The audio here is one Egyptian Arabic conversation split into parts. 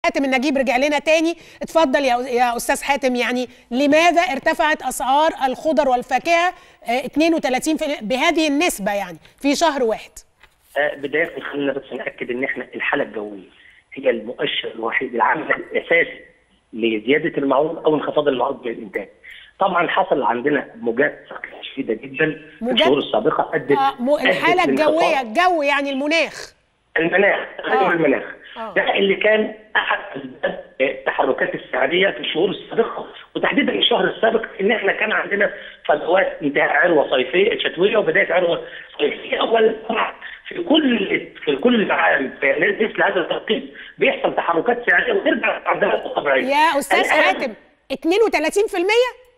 حاتم النجيب رجع لنا تاني اتفضل يا يا استاذ حاتم يعني لماذا ارتفعت اسعار الخضر والفاكهه آه، 32 في بهذه النسبه يعني في شهر واحد آه، بداية خلينا بس نأكد إن إحنا الحالة الجوية هي المؤشر الوحيد العامل الأساسي لزيادة المعروض أو انخفاض المعروض بالإنتاج. طبعا حصل عندنا موجات صقلية شديدة جدا في موجات؟ الشهور السابقة أدت آه، مو- أدت الحاله لانخفاض الجويه الجو يعني المناخ المناخ آه. خلينا المناخ آه. ده اللي كان احد اسباب التحركات السعريه في الشهور السابقه وتحديدا الشهر السابق ان احنا كان عندنا فجوات انتهاء عروه صيفيه شتويه وبدايه عروه صيفيه اول مرة في كل في كل العالم في مثل هذا التوقيت بيحصل تحركات سعريه ونرجع عندنا طبيعيه يا استاذ الآن حاتم 32%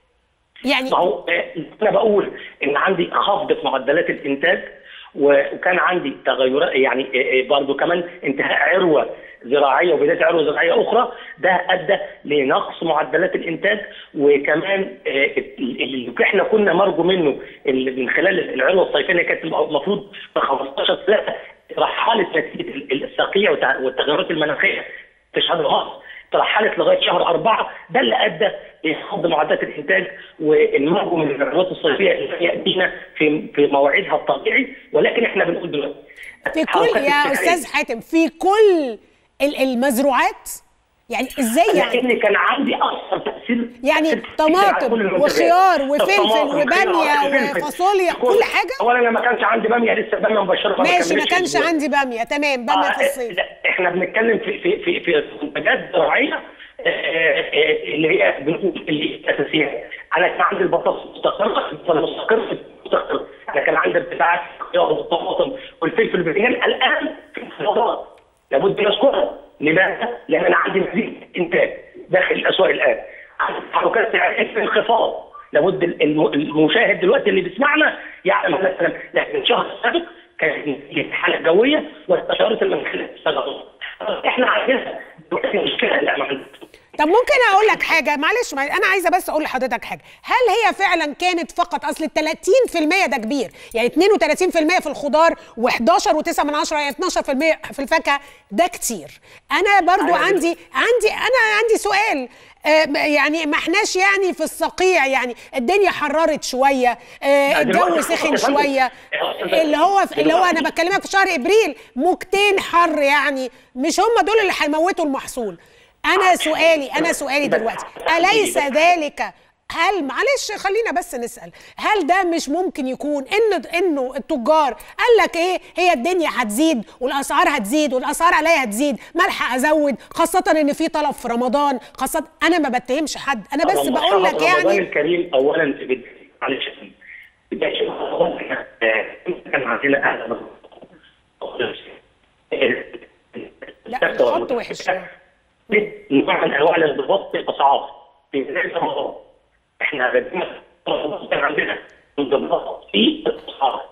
يعني ما هو آه، انا بقول ان عندي خفض في معدلات الانتاج و- وكان عندي تغيرات يعني آه، آه، برضو كمان انتهاء عروه زراعيه وبدايه عروه زراعيه اخرى ده ادى لنقص معدلات الانتاج وكمان آه، اللي احنا كنا مرجو منه اللي من خلال العروه الصيفيه اللي كانت المفروض في 15 3 رحلت نتيجه ال- الصقيع والتع- والتغيرات المناخيه في شهر مصر ترحلت لغايه شهر أربعة ده اللي ادى لخفض معدلات الانتاج والمرجو من العروض الصيفيه اللي ياتينا في في موعدها الطبيعي ولكن احنا بنقول دلوقتي في كل يا استاذ حاتم في كل ال- المزروعات يعني ازاي يعني لان كان عندي اكثر تاثير يعني تأثير على طماطم كل المنتجات. وخيار وفلفل الطماطم، وبامية الخيار، الفلفل. وفاصوليا، كل حاجة؟ اولا انا ما كانش عندي باميه لسه باميه مبشره ماشي ما كملتش كانش أسبوع. عندي باميه تمام باميه آه، في الصيف لا، احنا بنتكلم في في في في منتجات زراعيه آه، آه، اللي هي بنقول اللي هي اساسيات انا كان عندي البطاطس مستقره البصل مستقر مستقر انا كان عندي ارتفاعات في الخيار والطماطم والفلفل الباذنجان الان في انخفاضات لابد نذكرها لماذا؟ لان انا عندي مزيد انتاج داخل الاسواق الان عندي تحركات سعريه في انخفاض لابد الم- المشاهد دلوقتي اللي بيسمعنا يعلم مثلا لكن الشهر السابق كانت الحاله الجويه واستشارت المناخيه السنه احنا عندنا دلوقتي مشكله لا ما عندنا طب ممكن اقول لك حاجه معلش معلش، انا عايزه بس اقول لحضرتك حاجه هل هي فعلا كانت فقط اصل ال 30% ده كبير يعني 32% في الخضار و11.9 من 10 يعني 12% في الفاكهه ده كتير انا برضو أيوة. عندي عندي انا عندي سؤال آه، يعني ما احناش يعني في الصقيع يعني الدنيا حررت شويه آه، الجو دلوقتي سخن يا فندم، شويه يا اللي هو اللي هو انا دلوقتي- بكلمك في شهر ابريل موجتين حر يعني مش هم دول اللي هيموتوا المحصول انا سؤالي انا سؤالي دلوقتي اليس ذلك هل معلش خلينا بس نسال هل ده مش ممكن يكون ان انه التجار قال لك ايه هي الدنيا هتزيد والاسعار هتزيد والاسعار عليا هتزيد ملحق ازود خاصه ان في طلب في رمضان خاصه انا ما بتهمش حد انا بس رمضان- بقول لك رمضان يعني الكريم اولا في بداية- معلش يا فندم. بدايه رمضان إحنا، آه، كان عندنا اهل لا الخط وحش نوع من انواع الانضباط في الاسعار في بدايه رمضان احنا بدينا رمضان كان عندنا انضباط في الاسعار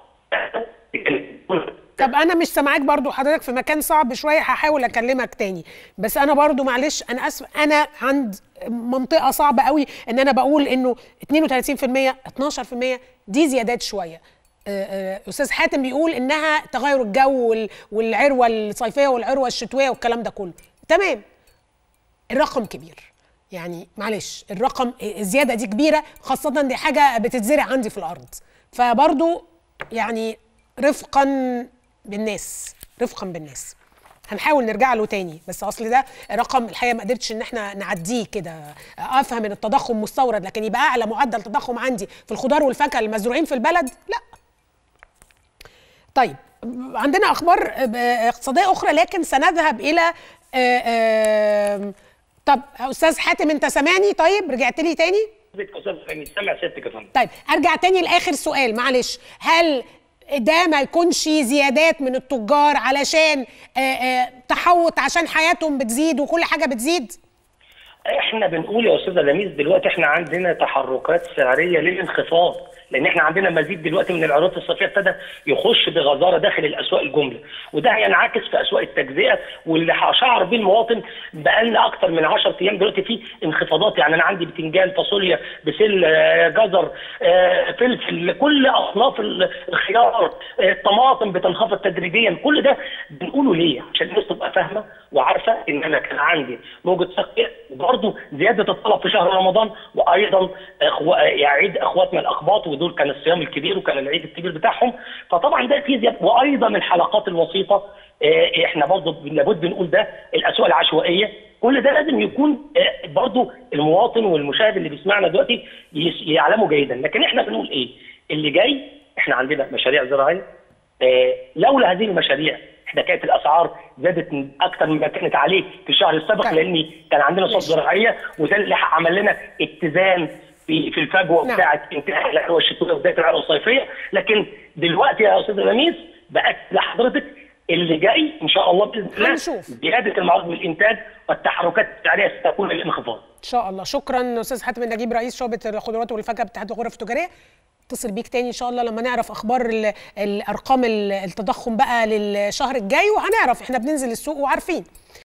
طب انا مش سامعاك برضو حضرتك في مكان صعب شويه هحاول اكلمك تاني بس انا برضو معلش انا اسف انا عند منطقه صعبه قوي ان انا بقول انه 32% 12% دي زيادات شويه آه، آه، استاذ حاتم بيقول انها تغير الجو وال- والعروه الصيفيه والعروه الشتويه والكلام ده كله تمام الرقم كبير يعني معلش الرقم الزياده دي كبيره خاصه دي حاجه بتتزرع عندي في الارض فبرضو يعني رفقا بالناس رفقا بالناس هنحاول نرجع له تاني بس اصل ده رقم الحقيقه ما قدرتش ان احنا نعديه كده افهم ان التضخم مستورد لكن يبقى اعلى معدل تضخم عندي في الخضار والفاكهه المزروعين في البلد لا طيب عندنا اخبار آه، اقتصاديه اخرى لكن سنذهب الى آه، آه، طب استاذ حاتم انت سامعني طيب رجعت لي تاني سامع سيادتك يا فندم طيب ارجع تاني لاخر سؤال معلش هل ده ما يكونش زيادات من التجار علشان آه، آه، تحوط عشان حياتهم بتزيد وكل حاجه بتزيد احنا بنقول يا استاذه لميس دلوقتي احنا عندنا تحركات سعريه للانخفاض لان احنا عندنا مزيد دلوقتي من العروض الصيفيه ابتدى يخش بغزاره داخل الاسواق الجمله وده هينعكس في اسواق التجزئه واللي شعر بيه المواطن بقالنا اكثر من 10 ايام دلوقتي في انخفاضات يعني انا عندي بتنجان فاصوليا بسل آه، جزر آه، فلفل كل اصناف الخيار آه، الطماطم بتنخفض تدريجيا كل ده بنقوله ليه عشان الناس تبقى فاهمه وعارفه ان انا كان عندي موجه سقي برضه زياده الطلب في شهر رمضان وايضا أخو... يعيد اخواتنا الاخباط ودول كان الصيام الكبير وكان العيد الكبير بتاعهم فطبعا ده في زياده وايضا الحلقات الوسيطه آه، احنا برضه لابد نقول ده الاسواق العشوائيه كل ده لازم يكون آه، برضه المواطن والمشاهد اللي بيسمعنا دلوقتي يس- يعلموا جيدا لكن احنا بنقول ايه اللي جاي احنا عندنا مشاريع زراعيه آه، لولا هذه المشاريع احنا كانت الاسعار زادت من اكثر مما كانت عليه في الشهر السابق طيب. لان كان عندنا صوت ماشي. زراعيه وده اللي عمل لنا اتزان في في الفجوه نعم. بتاعه انتهاء العروه الشتويه وبدايه العروه الصيفيه لكن دلوقتي يا استاذ لميس بقت لحضرتك اللي جاي ان شاء الله باذن الله هنشوف. زياده المعروض بالانتاج والتحركات السعريه ستكون للانخفاض ان شاء الله شكرا استاذ حاتم النجيب رئيس شعبه الخضروات والفاكهه باتحاد الغرف التجاريه اتصل بيك تاني ان شاء الله لما نعرف اخبار ال- الارقام ال- التضخم بقى للشهر الجاي وهنعرف احنا بننزل السوق وعارفين